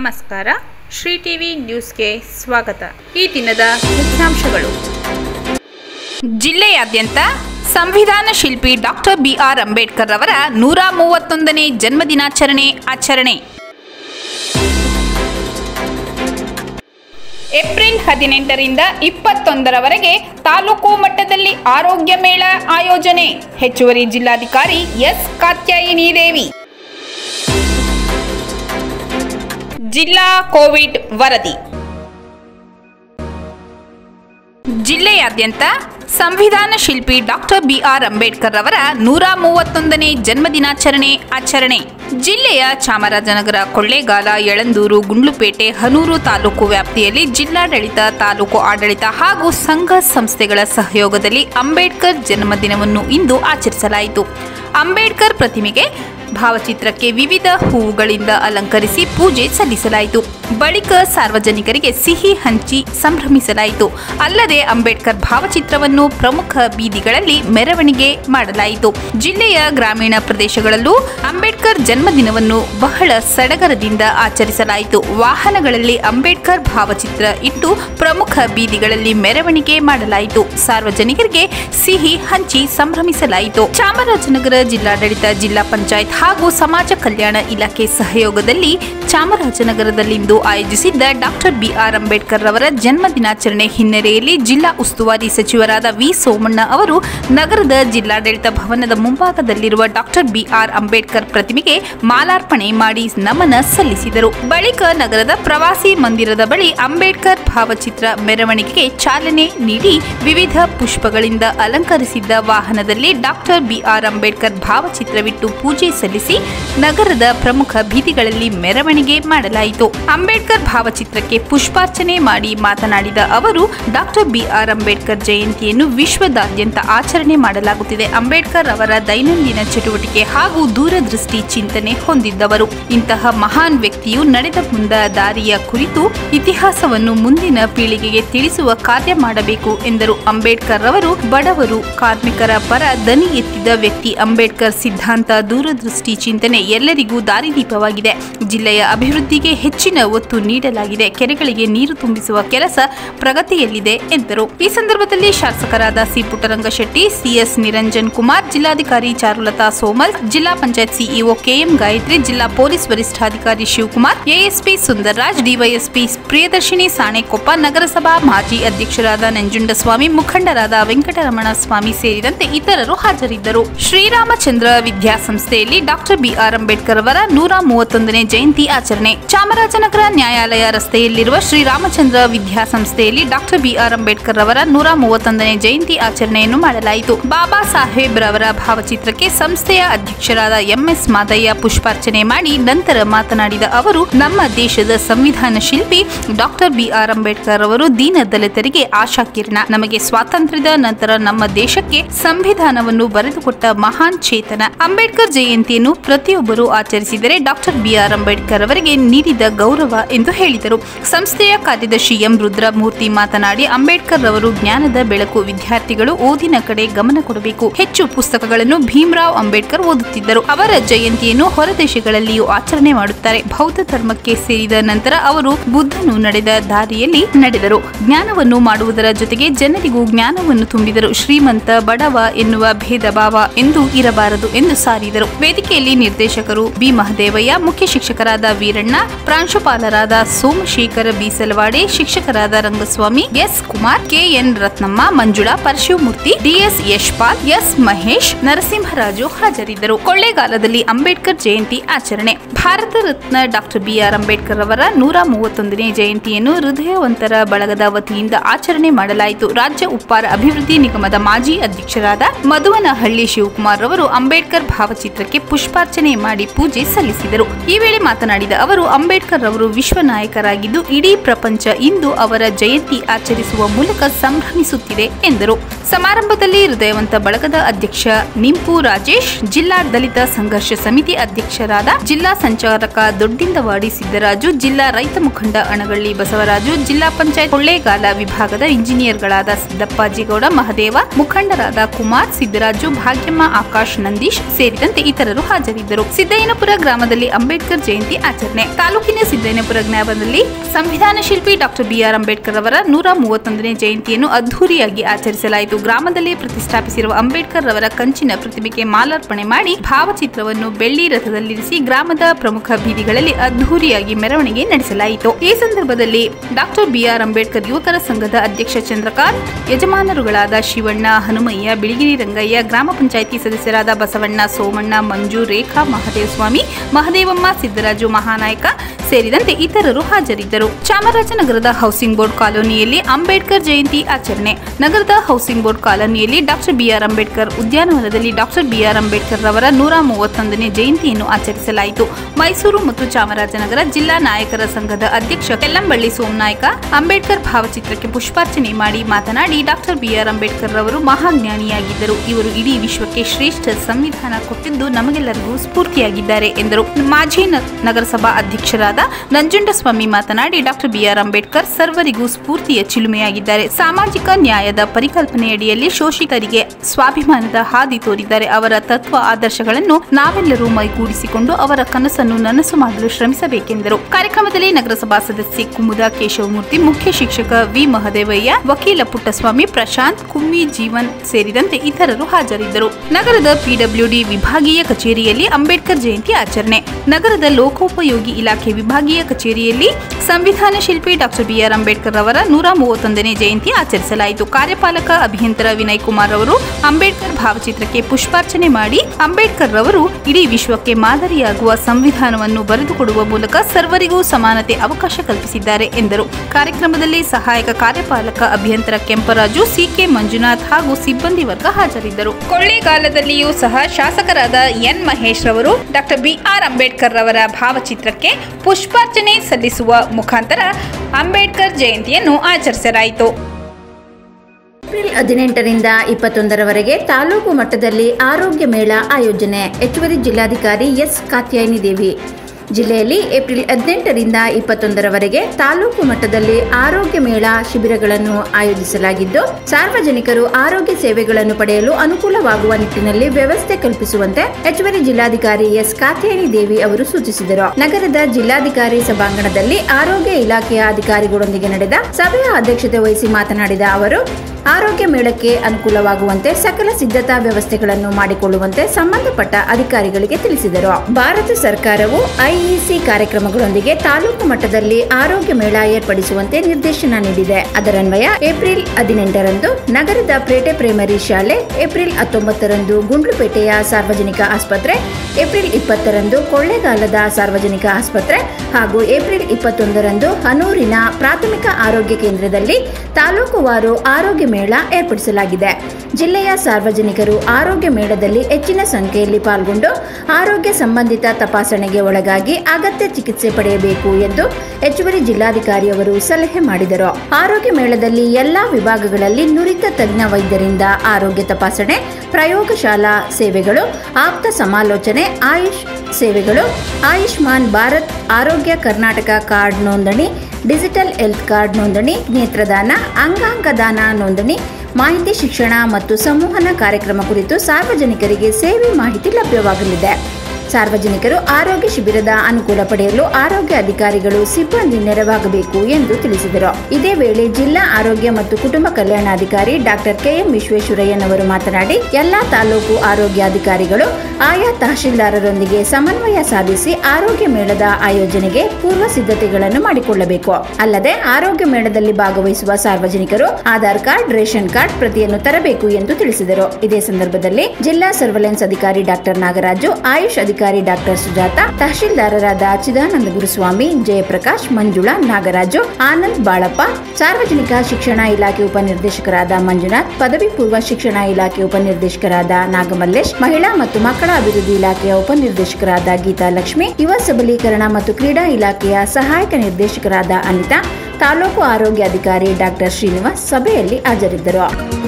ನಮಸ್ಕಾರ ಶ್ರೀ ಟಿವಿ ನ್ಯೂಸ್ಗೆ ಸ್ವಾಗತ ಈ ದಿನದ ಮುಖ್ಯಾಂಶಗಳು ಜಿಲ್ಲೆಯಾದ್ಯಂತ ಸಂವಿಧಾನ ಶಿಲ್ಪಿ ಡಾಕ್ಟರ್ ಬಿಆರ್ ಅಂಬೇಡ್ಕರ್ ಅವರ ನೂರ ಮೂವತ್ತೊಂದನೇ ಜನ್ಮದಿನಾಚರಣೆ ಆಚರಣೆ ಏಪ್ರಿಲ್ ಹದಿನೆಂಟರಿಂದ ಇಪ್ಪತ್ತೊಂದರವರೆಗೆ ತಾಲೂಕು ಮಟ್ಟದಲ್ಲಿ ಆರೋಗ್ಯ ಮೇಳ ಆಯೋಜನೆ ಹೆಚ್ಚುವರಿ ಜಿಲ್ಲಾಧಿಕಾರಿ ಎಸ್ ಕಾತ್ಯಾಯಿನಿ ದೇವಿ ಜಿಲ್ಲಾ ಕೋವಿಡ್ ವರದಿ ಜಿಲ್ಲೆಯಾದ್ಯಂತ ಸಂವಿಧಾನ ಶಿಲ್ಪಿ ಡಾಕ್ಟರ್ ಬಿಆರ್ ಅಂಬೇಡ್ಕರ್ ಅವರ ನೂರ ಮೂವತ್ತೊಂದನೇ ಜನ್ಮದಿನಾಚರಣೆ ಆಚರಣೆ ಜಿಲ್ಲೆಯ ಚಾಮರಾಜನಗರ ಕೊಳ್ಳೇಗಾಲ ಯಳಂದೂರು ಗುಂಡ್ಲುಪೇಟೆ ಹನೂರು ತಾಲೂಕು ವ್ಯಾಪ್ತಿಯಲ್ಲಿ ಜಿಲ್ಲಾಡಳಿತ ತಾಲೂಕು ಆಡಳಿತ ಹಾಗೂ ಸಂಘ ಸಂಸ್ಥೆಗಳ ಸಹಯೋಗದಲ್ಲಿ ಅಂಬೇಡ್ಕರ್ ಜನ್ಮದಿನವನ್ನು ಇಂದು ಆಚರಿಸಲಾಯಿತು ಅಂಬೇಡ್ಕರ್ ಪ್ರತಿಮೆಗೆ ಭಾವಚಿತ್ರಕ್ಕೆ ವಿವಿಧ ಹೂವುಗಳಿಂದ ಅಲಂಕರಿಸಿ ಪೂಜೆ ಸಲ್ಲಿಸಲಾಯಿತು ಬಳಿಕ ಸಾರ್ವಜನಿಕರಿಗೆ ಸಿಹಿ ಹಂಚಿ ಸಂಭ್ರಮಿಸಲಾಯಿತು ಅಲ್ಲದೆ ಅಂಬೇಡ್ಕರ್ ಭಾವಚಿತ್ರವನ್ನು ಪ್ರಮುಖ ಬೀದಿಗಳಲ್ಲಿ ಮೆರವಣಿಗೆ ಮಾಡಲಾಯಿತು ಜಿಲ್ಲೆಯ ಗ್ರಾಮೀಣ ಪ್ರದೇಶಗಳಲ್ಲೂ ಅಂಬೇಡ್ಕರ್ ಜನ್ಮದಿನವನ್ನು ಬಹಳ ಸಡಗರದಿಂದ ಆಚರಿಸಲಾಯಿತು ವಾಹನಗಳಲ್ಲಿ ಅಂಬೇಡ್ಕರ್ ಭಾವಚಿತ್ರ ಇಟ್ಟು ಪ್ರಮುಖ ಬೀದಿಗಳಲ್ಲಿ ಮೆರವಣಿಗೆ ಮಾಡಲಾಯಿತು ಸಾರ್ವಜನಿಕರಿಗೆ ಸಿಹಿ ಹಂಚಿ ಸಂಭ್ರಮಿಸಲಾಯಿತು ಚಾಮರಾಜನಗರ ಜಿಲ್ಲಾಡಳಿತ ಜಿಲ್ಲಾ ಪಂಚಾಯತ್ ಹಾಗೂ ಸಮಾಜ ಕಲ್ಯಾಣ ಇಲಾಖೆ ಸಹಯೋಗದಲ್ಲಿ ಚಾಮರಾಜನಗರದಲ್ಲಿಂದು ಆಯೋಜಿಸಿದ್ದ ಡಾಕ್ಟರ್ ಬಿಆರ್ ಅಂಬೇಡ್ಕರ್ ಅವರ ಜನ್ಮ ದಿನಾಚರಣೆ ಹಿನ್ನೆಲೆಯಲ್ಲಿ ಜಿಲ್ಲಾ ಉಸ್ತುವಾರಿ ಸಚಿವರಾದ ವಿ ಸೋಮಣ್ಣ ಅವರು ನಗರದ ಜಿಲ್ಲಾಡಳಿತ ಭವನದ ಮುಂಭಾಗದಲ್ಲಿರುವ ಡಾಕ್ಟರ್ ಬಿಆರ್ ಅಂಬೇಡ್ಕರ್ ಪ್ರತಿಮೆಗೆ ಮಾಲಾರ್ಪಣೆ ಮಾಡಿ ನಮನ ಸಲ್ಲಿಸಿದರು ಬಳಿಕ ನಗರದ ಪ್ರವಾಸಿ ಮಂದಿರದ ಬಳಿ ಅಂಬೇಡ್ಕರ್ ಭಾವಚಿತ್ರ ಮೆರವಣಿಗೆಗೆ ಚಾಲನೆ ನೀಡಿ ವಿವಿಧ ಪುಷ್ಪಗಳಿಂದ ಅಲಂಕರಿಸಿದ್ದ ವಾಹನದಲ್ಲಿ ಡಾಕ್ಟರ್ ಬಿಆರ್ ಅಂಬೇಡ್ಕರ್ ಭಾವಚಿತ್ರವಿಟ್ಟು ಪೂಜೆ ಸಲ್ಲಿಸಿ ನಗರದ ಪ್ರಮುಖ ಬೀದಿಗಳಲ್ಲಿ ಮೆರವಣಿಗೆ ಮಾಡಲಾಯಿತು ಅಂಬೇಡ್ಕರ್ ಭಾವಚಿತ್ರಕ್ಕೆ ಪುಷ್ಪಾರ್ಚನೆ ಮಾಡಿ ಮಾತನಾಡಿದ ಅವರು ಡಾಕ್ಟರ್ ಬಿಆರ್ ಅಂಬೇಡ್ಕರ್ ಜಯಂತಿಯನ್ನು ವಿಶ್ವದಾದ್ಯಂತ ಆಚರಣೆ ಮಾಡಲಾಗುತ್ತಿದೆ ಅಂಬೇಡ್ಕರ್ ಅವರ ದೈನಂದಿನ ಚಟುವಟಿಕೆ ಹಾಗೂ ದೂರದೃಷ್ಟಿ ಚಿಂತನೆ ಹೊಂದಿದ್ದವರು ಇಂತಹ ಮಹಾನ್ ವ್ಯಕ್ತಿಯು ನಡೆದ ಮುಂದ ದಾರಿಯ ಕುರಿತು ಇತಿಹಾಸವನ್ನು ಮುಂದಿನ ಪೀಳಿಗೆಗೆ ತಿಳಿಸುವ ಕಾರ್ಯ ಮಾಡಬೇಕು ಎಂದರು ಅಂಬೇಡ್ಕರ್ ಅವರು ಬಡವರು ಕಾರ್ಮಿಕರ ಪರ ದನಿ ಎತ್ತಿದ ವ್ಯಕ್ತಿ ಅಂಬೇಡ್ಕರ್ ಸಿದ್ಧಾಂತ ದೂರದೃಷ್ಟಿ ಚಿಂತನೆ ಎಲ್ಲರಿಗೂ ದಾರಿದೀಪವಾಗಿದೆ ಜಿಲ್ಲೆಯ ಅಭಿವೃದ್ಧಿಗೆ ಹೆಚ್ಚಿನ ಒತ್ತು ನೀಡಲಾಗಿದೆ ಕೆರೆಗಳಿಗೆ ನೀರು ತುಂಬಿಸುವ ಕೆಲಸ ಪ್ರಗತಿಯಲ್ಲಿದೆ ಎಂದರು ಈ ಸಂದರ್ಭದಲ್ಲಿ ಶಾಸಕರಾದ ಸಿ ಪುಟ್ಟರಂಗ ಶೆಟ್ಟಿ ಸಿಎಸ್ ನಿರಂಜನ್ ಕುಮಾರ್ ಜಿಲ್ಲಾಧಿಕಾರಿ ಚಾರುಲತಾ ಸೋಮಲ್ ಜಿಲ್ಲಾ ಪಂಚಾಯತ್ ಸಿಇಒ ಕೆಎಂ ಗಾಯತ್ರಿ ಜಿಲ್ಲಾ ಪೊಲೀಸ್ ವರಿಷ್ಠಾಧಿಕಾರಿ ಶಿವಕುಮಾರ್ ಎಎಸ್ಪಿ ಸುಂದರ್ರಾಜ್ ಡಿವೈಎಸ್ಪಿ ಪ್ರಿಯದರ್ಶಿನಿ ಸಾಣೆಕೊಪ್ಪ ನಗರಸಭಾ ಮಾಜಿ ಅಧ್ಯಕ್ಷರಾದ ನಂಜುಂಡಸ್ವಾಮಿ ಮುಖಂಡರಾದ ವೆಂಕಟರಮಣ ಸ್ವಾಮಿ ಸೇರಿದಂತೆ ಇತರರು ಹಾಜರಿದ್ದರು ಶ್ರೀರಾಮಚಂದ್ರ ವಿದ್ಯಾಸಂಸ್ಥೆಯಲ್ಲಿ ಡಾಕ್ಟರ್ ಬಿಆರ್ ಅಂಬೇಡ್ಕರ್ ಅವರ ನೂರ ಮೂವತ್ತೊಂದನೇ ಜಯಂತಿ ಆಚರಣೆ ಚಾಮರಾಜನಗರ ನ್ಯಾಯಾಲಯ ರಸ್ತೆಯಲ್ಲಿರುವ ಶ್ರೀರಾಮಚಂದ್ರ ವಿದ್ಯಾಸಂಸ್ಥೆಯಲ್ಲಿ ಡಾಕ್ಟರ್ ಬಿಆರ್ ಅಂಬೇಡ್ಕರ್ ಅವರ ನೂರ ಮೂವತ್ತೊಂದನೇ ಜಯಂತಿ ಆಚರಣೆಯನ್ನು ಮಾಡಲಾಯಿತು ಬಾಬಾ ಸಾಹೇಬ್ ರವರ ಭಾವಚಿತ್ರಕ್ಕೆ ಸಂಸ್ಥೆಯ ಅಧ್ಯಕ್ಷರಾದ ಎಂಎಸ್ ಮಾದಯ್ಯ ಪುಷ್ಪಾರ್ಚನೆ ಮಾಡಿ ನಂತರ ಮಾತನಾಡಿದ ಅವರು ನಮ್ಮ ದೇಶದ ಸಂವಿಧಾನ ಶಿಲ್ಪಿ ಡಾಕ್ಟರ್ ಬಿಆರ್ ಅಂಬೇಡ್ಕರ್ ಅವರು ದೀನ ದಲಿತರಿಗೆ ಆಶಾಕಿರಣ ನಮಗೆ ಸ್ವಾತಂತ್ರ್ಯದ ನಂತರ ನಮ್ಮ ದೇಶಕ್ಕೆ ಸಂವಿಧಾನವನ್ನು ಬರೆದುಕೊಟ್ಟ ಮಹಾನ್ ಚೇತನ ಅಂಬೇಡ್ಕರ್ ಜಯಂತಿಯನ್ನು ಪ್ರತಿಯೊಬ್ಬರು ಆಚರಿಸಿದರೆ ಡಾಕ್ಟರ್ ಬಿಆರ್ ಅಂಬೇಡ್ಕರ್ ಅವರಿಗೆ ನೀಡಿದ ಗೌರವ ಎಂದು ಹೇಳಿದರು ಸಂಸ್ಥೆಯ ಕಾರ್ಯದರ್ಶಿ ಎಂ ರುದ್ರಮೂರ್ತಿ ಮಾತನಾಡಿ ಅಂಬೇಡ್ಕರ್ ಅವರು ಜ್ಞಾನದ ಬೆಳಕು ವಿದ್ಯಾರ್ಥಿಗಳು ಓದಿನ ಕಡೆ ಗಮನ ಕೊಡಬೇಕು ಹೆಚ್ಚು ಪುಸ್ತಕಗಳನ್ನು ಭೀಮ್ರಾವ್ ಅಂಬೇಡ್ಕರ್ ಓದುತ್ತಿದ್ದರು ಅವರ ಜಯಂತಿಯನ್ನು ಹೊರದೇಶಗಳಲ್ಲಿಯೂ ಆಚರಣೆ ಮಾಡುತ್ತಾರೆ ಬೌದ್ಧ ಧರ್ಮಕ್ಕೆ ಸೇರಿದ ನಂತರ ಅವರು ಬುದ್ಧನು ನಡೆದ ದಾರಿಯಲ್ಲಿ ನಡೆದರು ಜ್ಞಾನವನ್ನು ಮಾಡುವುದರ ಜೊತೆಗೆ ಜನರಿಗೂ ಜ್ಞಾನವನ್ನು ತುಂಬಿದರು ಶ್ರೀಮಂತ ಬಡವ ಎನ್ನುವ ಭೇದ ಭಾವ ಎಂದು ಇರಬಾರದು ಎಂದು ಸಾರಿದರು ವೇದಿಕೆಯಲ್ಲಿ ನಿರ್ದೇಶಕರು ಬಿ ಮಹದೇವಯ್ಯ ಮುಖ್ಯ ಶಿಕ್ಷಕರಾದ ವೀರಣ್ಣ ಪ್ರಾಂಶುಪಾಲರಾದ ಸೋಮಶೇಖರ ಬೀಸಲವಾಡೆ ಶಿಕ್ಷಕರಾದ Rangaswamy S Kumar KN Ratnamma Manjula Parashivamurthy DS Yashpal S Mahesh Narasimharaju ಹಾಜರಿದ್ದರು ಕೊಳ್ಳೇಗಾಲದಲ್ಲಿ ಅಂಬೇಡ್ಕರ್ ಜಯಂತಿ ಆಚರಣೆ ಭಾರತ ರತ್ನ ಡಾಕ್ಟರ್ ಬಿಆರ್ ಅಂಬೇಡ್ಕರ್ ಅವರ ನೂರ ಮೂವತ್ತೊಂದನೇ ಜಯಂತಿಯನ್ನು ಹೃದಯವಂತರ ಬಳಗದ ವತಿಯಿಂದ ಆಚರಣೆ ಮಾಡಲಾಯಿತು ರಾಜ್ಯ ಉಪ್ಪಾರ ಅಭಿವೃದ್ಧಿ ನಿಗಮದ ಮಾಜಿ ಅಧ್ಯಕ್ಷರಾದ ಮಧುವನಹಳ್ಳಿ ಶಿವಕುಮಾರ್ ಅವರು ಅಂಬೇಡ್ಕರ್ ಭಾವಚಿತ್ರಕ್ಕೆ ಪುಷ್ಪಾರ್ಚನೆ ಮಾಡಿ ಪೂಜೆ ಸಲ್ಲಿಸಿದರು ಈ ವೇಳೆ ಮಾತನಾಡಿದ ಅವರು ಅಂಬೇಡ್ಕರ್ ಅವರು ವಿಶ್ವ ನಾಯಕರಾಗಿದ್ದು ಇಡೀ ಪ್ರಪಂಚ ಇಂದು ಅವರ ಜಯಂತಿ ಆಚರಿಸುವ ಮೂಲಕ ಸಂಭ್ರಮಿಸುತ್ತಿದೆ ಎಂದರು ಸಮಾರಂಭದಲ್ಲಿ ಹೃದಯವಂತ ಬಳಗದ ಅಧ್ಯಕ್ಷ ನಿಂಪು ರಾಜೇಶ್ ಜಿಲ್ಲಾ ದಲಿತ ಸಂಘರ್ಷ ಸಮಿತಿ ಅಧ್ಯಕ್ಷರಾದ ಜಿಲ್ಲಾ ಸಂಚಾಲಕ ದೊಡ್ಡಿಂದವಾಡಿ ಸಿದ್ದರಾಜು ಜಿಲ್ಲಾ ರೈತ ಮುಖಂಡ ಅಣಗಳ್ಳಿ ಬಸವರಾಜು ಜಿಲ್ಲಾ ಪಂಚಾಯತ್ ಕೊಳ್ಳೇಗಾಲ ವಿಭಾಗದ ಇಂಜಿನಿಯರ್ಗಳಾದ ಸಿದ್ದಪ್ಪಾಜಿಗೌಡ ಮಹದೇವ ಮುಖಂಡರಾದ ಕುಮಾರ್ ಸಿದ್ದರಾಜು ಭಾಗ್ಯಮ್ಮ ಆಕಾಶ್ ನಂದೀಶ್ ಸೇರಿದಂತೆ ಇತರರು ಇತರರು ಹಾಜರಿದ್ದರು ಸಿದ್ದಯ್ಯನಪುರ ಗ್ರಾಮದಲ್ಲಿ ಅಂಬೇಡ್ಕರ್ ಜಯಂತಿ ಆಚರಣೆ ತಾಲೂಕಿನ ಸಿದ್ದಯ್ಯನಪುರ ಗ್ರಾಮದಲ್ಲಿ ಸಂವಿಧಾನ ಶಿಲ್ಪಿ ಡಾಕ್ಟರ್ ಬಿಆರ್ ಅಂಬೇಡ್ಕರ್ ಅವರ ನೂರ ಮೂವತ್ತೊಂದನೇ ಜಯಂತಿಯನ್ನು ಅದ್ದೂರಿಯಾಗಿ ಆಚರಿಸಲಾಯಿತು ಗ್ರಾಮದಲ್ಲಿ ಪ್ರತಿಷ್ಠಾಪಿಸಿರುವ ಅಂಬೇಡ್ಕರ್ ಅವರ ಕಂಚಿನ ಪ್ರತಿಮೆಗೆ ಮಾಲಾರ್ಪಣೆ ಮಾಡಿ ಭಾವಚಿತ್ರವನ್ನು ಬೆಳ್ಳಿ ರಥದಲ್ಲಿರಿಸಿ ಗ್ರಾಮದ ಪ್ರಮುಖ ಬೀದಿಗಳಲ್ಲಿ ಅದ್ದೂರಿಯಾಗಿ ಮೆರವಣಿಗೆ ನಡೆಸಲಾಯಿತು ಈ ಸಂದರ್ಭದಲ್ಲಿ ಡಾಕ್ಟರ್ ಬಿಆರ್ ಅಂಬೇಡ್ಕರ್ ಯುವಕರ ಸಂಘದ ಅಧ್ಯಕ್ಷ ಚಂದ್ರಕಾಂತ್ ಯಜಮಾನರುಗಳಾದ ಶಿವಣ್ಣ ಹನುಮಯ್ಯ ಬಿಳಿಗಿರಿ ರಂಗಯ್ಯ ಗ್ರಾಮ ಪಂಚಾಯಿತಿ ಸದಸ್ಯರಾದ ಬಸವಣ್ಣ ಸೋಮಣ್ಣ ಮಂಜು ರೇಖಾ ಮಹದೇವಸ್ವಾಮಿ ಮಹದೇವಮ್ಮ ಸಿದ್ದರಾಜು ಮಹಾನಾಯಕ ಸೇರಿದಂತೆ ಇತರರು ಹಾಜರಿದ್ದರು ಚಾಮರಾಜನಗರದ ಹೌಸಿಂಗ್ ಬೋರ್ಡ್ ಕಾಲೋನಿಯಲ್ಲಿ ಅಂಬೇಡ್ಕರ್ ಜಯಂತಿ ಆಚರಣೆ ನಗರದ ಹೌಸಿಂಗ್ ಬೋರ್ಡ್ ಕಾಲೋನಿಯಲ್ಲಿ ಡಾಕ್ಟರ್ ಬಿಆರ್ ಅಂಬೇಡ್ಕರ್ ಉದ್ಯಾನವನದಲ್ಲಿ ಡಾಕ್ಟರ್ ಬಿಆರ್ ಅಂಬೇಡ್ಕರ್ ರವರ ನೂರ ಮೂವತ್ತೊಂದನೇ ಜಯಂತಿಯನ್ನು ಆಚರಿಸಲಾಯಿತು ಮೈಸೂರು ಮತ್ತು ಚಾಮರಾಜನಗರ ಜಿಲ್ಲಾ ನಾಯಕರ ಸಂಘದ ಅಧ್ಯಕ್ಷ ಕೆಲ್ಲಂಬಳ್ಳಿ ಸೋಮನಾಯ್ಕ ಅಂಬೇಡ್ಕರ್ ಭಾವಚಿತ್ರಕ್ಕೆ ಪುಷ್ಪಾರ್ಚನೆ ಮಾಡಿ ಮಾತನಾಡಿ ಡಾಕ್ಟರ್ ಬಿಆರ್ ಅಂಬೇಡ್ಕರ್ ರವರು ಮಹಾಜ್ಞಾನಿಯಾಗಿದ್ದರು ಇವರು ಇಡೀ ವಿಶ್ವಕ್ಕೆ ಶ್ರೇಷ್ಠ ಸಂವಿಧಾನ ಕೊಟ್ಟಿದ್ದು ನಮಗೆಲ್ಲರಿಗೂ ಸ್ಫೂರ್ತಿಯಾಗಿದ್ದಾರೆ ಎಂದರು ಮಾಜಿ ನ- ನಗರಸಭಾ ಅಧ್ಯಕ್ಷರಾದ ನಂಜುಂಡಸ್ವಾಮಿ ಮಾತನಾಡಿ ಡಾಕ್ಟರ್ ಬಿಆರ್ ಅಂಬೇಡ್ಕರ್ ಸರ್ವರಿಗೂ ಸ್ಫೂರ್ತಿಯ ಚಿಲುಮೆಯಾಗಿದ್ದಾರೆ ಸಾಮಾಜಿಕ ನ್ಯಾಯದ ಪರಿಕಲ್ಪನೆಯಡಿಯಲ್ಲಿ ಶೋಷಿತರಿಗೆ ಸ್ವಾಭಿಮಾನದ ಹಾದಿ ತೋರಿದ್ದಾರೆ ಅವರ ತತ್ವ ಆದರ್ಶಗಳನ್ನು ನಾವೆಲ್ಲರೂ ಮೈಗೂಡಿಸಿಕೊಂಡು ಅವರ ಕನಸನ್ನು ನನಸು ಮಾಡಲು ಶ್ರಮಿಸಬೇಕೆಂದರು ಕಾರ್ಯಕ್ರಮದಲ್ಲಿ ನಗರಸಭಾ ಸದಸ್ಯೆ ಕುಮುದ ಕೇಶವಮೂರ್ತಿ ಮುಖ್ಯ ಶಿಕ್ಷಕ ವಿ ಮಹದೇವಯ್ಯ ವಕೀಲ ಪುಟ್ಟಸ್ವಾಮಿ ಪ್ರಶಾಂತ್ ಕುಮ್ಮಿ ಜೀವನ್ ಸೇರಿದಂತೆ ಇತರರು ಹಾಜರಿದ್ದರು ನಗರದ ಪಿಡಬ್ಲ್ಯೂಡಿ ವಿಭಾಗೀಯ ಕಚೇರಿಯಲ್ಲಿ ಅಂಬೇಡ್ಕರ್ ಜಯಂತಿ ಆಚರಣೆ ನಗರದ ಲೋಕೋಪಯೋಗಿ ಇಲಾಖೆ ವಿಭಾಗೀಯ ಕಚೇರಿಯಲ್ಲಿ ಸಂವಿಧಾನ ಶಿಲ್ಪಿ ಡಾಕ್ಟರ್ ಬಿಆರ್ ಅಂಬೇಡ್ಕರ್ ಅವರ ನೂರ ಮೂವತ್ತೊಂದನೇ ಜಯಂತಿ ಆಚರಿಸಲಾಯಿತು ಕಾರ್ಯಪಾಲಕ ಅಭಿಯಂತರ ವಿನಯ್ ಕುಮಾರ್ ಅವರು ಅಂಬೇಡ್ಕರ್ ಭಾವಚಿತ್ರಕ್ಕೆ ಪುಷ್ಪಾರ್ಚನೆ ಮಾಡಿ ಅಂಬೇಡ್ಕರ್ ರವರು ಇಡೀ ವಿಶ್ವಕ್ಕೆ ಮಾದರಿಯಾಗುವ ಸಂವಿಧಾನವನ್ನು ಬರೆದುಕೊಡುವ ಮೂಲಕ ಸರ್ವರಿಗೂ ಸಮಾನತೆ ಅವಕಾಶ ಕಲ್ಪಿಸಿದ್ದಾರೆ ಎಂದರು ಕಾರ್ಯಕ್ರಮದಲ್ಲಿ ಸಹಾಯಕ ಕಾರ್ಯಪಾಲಕ ಅಭಿಯಂತರ ಕೆಂಪರಾಜು ಸಿಕೆ ಮಂಜುನಾಥ್ ಹಾಗೂ ಸಿಬ್ಬಂದಿ ವರ್ಗ ಹಾಜರಿದ್ದರು ಕೊಳ್ಳೇಗಾಲದಲ್ಲಿಯೂ ಸಹ ಶಾಸಕರಾದ ಎನ್ ಮಹೇಶ್ ರವರು ಡಾಕ್ಟರ್ ಬಿಆರ್ ಅಂಬೇಡ್ಕರ್ ರವರ ಭಾವಚಿತ್ರಕ್ಕೆ ಪುಷ್ಪಾರ್ಚನೆ ಸಲ್ಲಿಸುವ ಮುಖಾಂತರ ಅಂಬೇಡ್ಕರ್ ಜಯಂತಿಯನ್ನು ಆಚರಿಸಲಾಯಿತು ಏಪ್ರಿಲ್ ಹದಿನೆಂಟರಿಂದ ಇಪ್ಪತ್ತೊಂದರವರೆಗೆ ತಾಲೂಕು ಮಟ್ಟದಲ್ಲಿ ಆರೋಗ್ಯ ಮೇಳ ಆಯೋಜನೆ ಹೆಚ್ಚುವರಿ ಜಿಲ್ಲಾಧಿಕಾರಿ ಎಸ್ ಕಾತ್ಯಾಯಿನಿ ದೇವಿ ಜಿಲ್ಲೆಯಲ್ಲಿ ಏಪ್ರಿಲ್ ಹದಿನೆಂಟರಿಂದ ಇಪ್ಪತ್ತೊಂದರವರೆಗೆ ತಾಲೂಕು ಮಟ್ಟದಲ್ಲಿ ಆರೋಗ್ಯ ಮೇಳ ಶಿಬಿರಗಳನ್ನು ಆಯೋಜಿಸಲಾಗಿದ್ದು ಸಾರ್ವಜನಿಕರು ಆರೋಗ್ಯ ಸೇವೆಗಳನ್ನು ಪಡೆಯಲು ಅನುಕೂಲವಾಗುವ ನಿಟ್ಟಿನಲ್ಲಿ ವ್ಯವಸ್ಥೆ ಕಲ್ಪಿಸುವಂತೆ ಹೆಚ್ಚುವರಿ ಜಿಲ್ಲಾಧಿಕಾರಿ ಎಸ್ ಕಾತ್ಯಾಯಿನಿ ದೇವಿ ಅವರು ಸೂಚಿಸಿದರು ನಗರದ ಜಿಲ್ಲಾಧಿಕಾರಿ ಸಭಾಂಗಣದಲ್ಲಿ ಆರೋಗ್ಯ ಇಲಾಖೆಯ ಅಧಿಕಾರಿಗಳೊಂದಿಗೆ ನಡೆದ ಸಭೆಯ ಅಧ್ಯಕ್ಷತೆ ವಹಿಸಿ ಮಾತನಾಡಿದ ಅವರು ಆರೋಗ್ಯ ಮೇಳಕ್ಕೆ ಅನುಕೂಲವಾಗುವಂತೆ ಸಕಲ ಸಿದ್ಧತಾ ವ್ಯವಸ್ಥೆಗಳನ್ನು ಮಾಡಿಕೊಳ್ಳುವಂತೆ ಸಂಬಂಧಪಟ್ಟ ಅಧಿಕಾರಿಗಳಿಗೆ ತಿಳಿಸಿದರು ಭಾರತ ಸರ್ಕಾರವು ಐಇಸಿ ಕಾರ್ಯಕ್ರಮಗಳೊಂದಿಗೆ ತಾಲೂಕು ಮಟ್ಟದಲ್ಲಿ ಆರೋಗ್ಯ ಮೇಳ ಏರ್ಪಡಿಸುವಂತೆ ನಿರ್ದೇಶನ ನೀಡಿದೆ ಅದರನ್ವಯ ಏಪ್ರಿಲ್ ಹದಿನೆಂಟರಂದು ನಗರದ ಪ್ರೇಟೆ ಪ್ರೈಮರಿ ಶಾಲೆ ಏಪ್ರಿಲ್ ಹತ್ತೊಂಬತ್ತರಂದು ಗುಂಡ್ಲುಪೇಟೆಯ ಸಾರ್ವಜನಿಕ ಆಸ್ಪತ್ರೆ ಏಪ್ರಿಲ್ ಇಪ್ಪತ್ತರಂದು ಕೊಳ್ಳೇಗಾಲದ ಸಾರ್ವಜನಿಕ ಆಸ್ಪತ್ರೆ ಹಾಗೂ ಏಪ್ರಿಲ್ ಇಪ್ಪತ್ತೊಂದರಂದು ಹನೂರಿನ ಪ್ರಾಥಮಿಕ ಆರೋಗ್ಯ ಕೇಂದ್ರದಲ್ಲಿ ತಾಲೂಕುವಾರು ಆರೋಗ್ಯ ಮೇಳ ಏರ್ಪಡಿಸಲಾಗಿದೆ ಜಿಲ್ಲೆಯ ಸಾರ್ವಜನಿಕರು ಆರೋಗ್ಯ ಮೇಳದಲ್ಲಿ ಹೆಚ್ಚಿನ ಸಂಖ್ಯೆಯಲ್ಲಿ ಪಾಲ್ಗೊಂಡು ಆರೋಗ್ಯ ಸಂಬಂಧಿತ ತಪಾಸಣೆಗೆ ಒಳಗಾಗಿ ಅಗತ್ಯ ಚಿಕಿತ್ಸೆ ಪಡೆಯಬೇಕು ಎಂದು ಹೆಚ್ಚುವರಿ ಜಿಲ್ಲಾಧಿಕಾರಿಯವರು ಸಲಹೆ ಮಾಡಿದರು ಆರೋಗ್ಯ ಮೇಳದಲ್ಲಿ ಎಲ್ಲಾ ವಿಭಾಗಗಳಲ್ಲಿ ನುರಿತ ತಜ್ಞ ವೈದ್ಯರಿಂದ ಆರೋಗ್ಯ ತಪಾಸಣೆ ಪ್ರಯೋಗಶಾಲಾ ಸೇವೆಗಳು ಆಪ್ತ ಸಮಾಲೋಚನೆ ಆಯುಷ್ ಸೇವೆಗಳು ಆಯುಷ್ಮಾನ್ ಭಾರತ್ ಆರೋಗ್ಯ ಕರ್ನಾಟಕ ಕಾರ್ಡ್ ನೋಂದಣಿ ಡಿಜಿಟಲ್ ಹೆಲ್ತ್ ಕಾರ್ಡ್ ನೋಂದಣಿ ನೇತ್ರದಾನ ಅಂಗಾಂಗ ದಾನ ನೋಂದಣಿ ಮಾಹಿತಿ ಶಿಕ್ಷಣ ಮತ್ತು ಸಂವಹನ ಕಾರ್ಯಕ್ರಮ ಕುರಿತು ಸಾರ್ವಜನಿಕರಿಗೆ ಸೇವೆ ಮಾಹಿತಿ ಲಭ್ಯವಾಗಲಿದೆ ಸಾರ್ವಜನಿಕರು ಆರೋಗ್ಯ ಶಿಬಿರದ ಅನುಕೂಲ ಪಡೆಯಲು ಆರೋಗ್ಯ ಅಧಿಕಾರಿಗಳು ಸಿಬ್ಬಂದಿ ನೆರವಾಗಬೇಕು ಎಂದು ತಿಳಿಸಿದರು ಇದೇ ವೇಳೆ ಜಿಲ್ಲಾ ಆರೋಗ್ಯ ಮತ್ತು ಕುಟುಂಬ ಕಲ್ಯಾಣಾಧಿಕಾರಿ ಡಾಕ್ಟರ್ ಕೆಎಂ ವಿಶ್ವೇಶ್ವರಯ್ಯನವರು ಮಾತನಾಡಿ ಎಲ್ಲಾ ತಾಲೂಕು ಆರೋಗ್ಯಾಧಿಕಾರಿಗಳು ಆಯಾ ತಹಶೀಲ್ದಾರರೊಂದಿಗೆ ಸಮನ್ವಯ ಸಾಧಿಸಿ ಆರೋಗ್ಯ ಮೇಳದ ಆಯೋಜನೆಗೆ ಪೂರ್ವ ಸಿದ್ಧತೆಗಳನ್ನು ಮಾಡಿಕೊಳ್ಳಬೇಕು ಅಲ್ಲದೆ ಆರೋಗ್ಯ ಮೇಳದಲ್ಲಿ ಭಾಗವಹಿಸುವ ಸಾರ್ವಜನಿಕರು ಆಧಾರ್ ಕಾರ್ಡ್ ರೇಷನ್ ಕಾರ್ಡ್ ಪ್ರತಿಯನ್ನು ತರಬೇಕು ಎಂದು ತಿಳಿಸಿದರು ಇದೇ ಸಂದರ್ಭದಲ್ಲಿ ಜಿಲ್ಲಾ ಸರ್ವೆಲೆನ್ಸ್ ಅಧಿಕಾರಿ ಡಾಕ್ಟರ್ ನಾಗರಾಜು ಆಯುಷ್ ಅಧಿಕಾರಿ ಡಾಕ್ಟರ್ ಸುಜಾತ ತಹಶೀಲ್ದಾರರಾದ ಚಿದಾನಂದ ಗುರುಸ್ವಾಮಿ ಜಯಪ್ರಕಾಶ್ ಮಂಜುಳಾ ನಾಗರಾಜು ಆನಂದ್ ಬಾಳಪ್ಪ ಸಾರ್ವಜನಿಕ ಶಿಕ್ಷಣ ಇಲಾಖೆ ಉಪನಿರ್ದೇಶಕರಾದ ಮಂಜುನಾಥ್ ಪದವಿ ಪೂರ್ವ ಶಿಕ್ಷಣ ಇಲಾಖೆ ಉಪನಿರ್ದೇಶಕರಾದ ನಾಗಮಲ್ಲೇಶ್ ಮಹಿಳಾ ಮತ್ತು ಮಕ್ಕಳ ಅಭಿವೃದ್ಧಿ ಇಲಾಖೆಯ ಉಪನಿರ್ದೇಶಕರಾದ ಗೀತಾ ಲಕ್ಷ್ಮಿ ಯುವ ಸಬಲೀಕರಣ ಮತ್ತು ಕ್ರೀಡಾ ಇಲಾಖೆಯ ಸಹಾಯಕ ನಿರ್ದೇಶಕರಾದ ಅನಿತಾ ತಾಲೂಕು ಆರೋಗ್ಯ ಅಧಿಕಾರಿ ಡಾಕ್ಟರ್ ಶ್ರೀನಿವಾಸ್ ಸಭೆಯಲ್ಲಿ ಹಾಜರಿದ್ದರು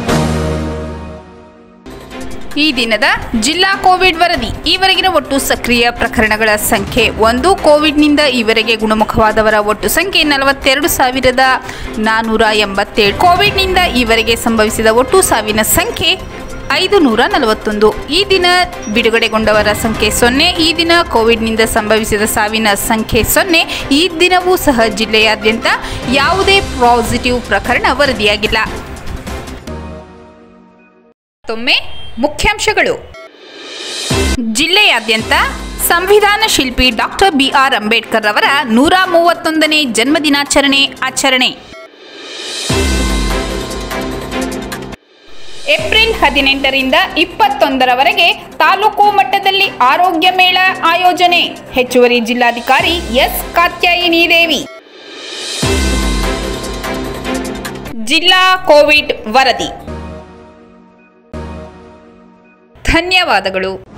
ಈ ದಿನದ ಜಿಲ್ಲಾ ಕೋವಿಡ್ ವರದಿ ಈವರೆಗಿನ ಒಟ್ಟು ಸಕ್ರಿಯ ಪ್ರಕರಣಗಳ ಸಂಖ್ಯೆ ಒಂದು ಕೋವಿಡ್ನಿಂದ ಈವರೆಗೆ ಗುಣಮುಖವಾದವರ ಒಟ್ಟು ಸಂಖ್ಯೆ ನಲವತ್ತೆರಡು ಸಾವಿರದ ನಾನ್ನೂರ ಎಂಬತ್ತೇಳು ಕೋವಿಡ್ನಿಂದ ಈವರೆಗೆ ಸಂಭವಿಸಿದ ಒಟ್ಟು ಸಾವಿನ ಸಂಖ್ಯೆ ಐದು ನೂರ ನಲವತ್ತೊಂದು ಈ ದಿನ ಬಿಡುಗಡೆಗೊಂಡವರ ಸಂಖ್ಯೆ ಸೊನ್ನೆ ಈ ದಿನ ಕೋವಿಡ್ನಿಂದ ಸಂಭವಿಸಿದ ಸಾವಿನ ಸಂಖ್ಯೆ ಸೊನ್ನೆ ಈ ದಿನವೂ ಸಹ ಜಿಲ್ಲೆಯಾದ್ಯಂತ ಯಾವುದೇ ಪಾಸಿಟಿವ್ ಪ್ರಕರಣ ವರದಿಯಾಗಿಲ್ಲ ಮತ್ತೊಮ್ಮೆ ಮುಖ್ಯಾಂಶಗಳು ಜಿಲ್ಲೆಯಾದ್ಯಂತ ಸಂವಿಧಾನ ಶಿಲ್ಪಿ ಡಾಕ್ಟರ್ ಬಿಆರ್ ಅಂಬೇಡ್ಕರ್ ಅವರ ನೂರ ಮೂವತ್ತೊಂದನೇ ಜನ್ಮದಿನಾಚರಣೆ ಆಚರಣೆ ಏಪ್ರಿಲ್ ಹದಿನೆಂಟರಿಂದ ಇಪ್ಪತ್ತೊಂದರವರೆಗೆ ತಾಲೂಕು ಮಟ್ಟದಲ್ಲಿ ಆರೋಗ್ಯ ಮೇಳ ಆಯೋಜನೆ ಹೆಚ್ಚುವರಿ ಜಿಲ್ಲಾಧಿಕಾರಿ ಎಸ್ ಕಾತ್ಯಾಯಿನಿ ದೇವಿ ಜಿಲ್ಲಾ ಕೋವಿಡ್ ವರದಿ ಧನ್ಯವಾದಗಳು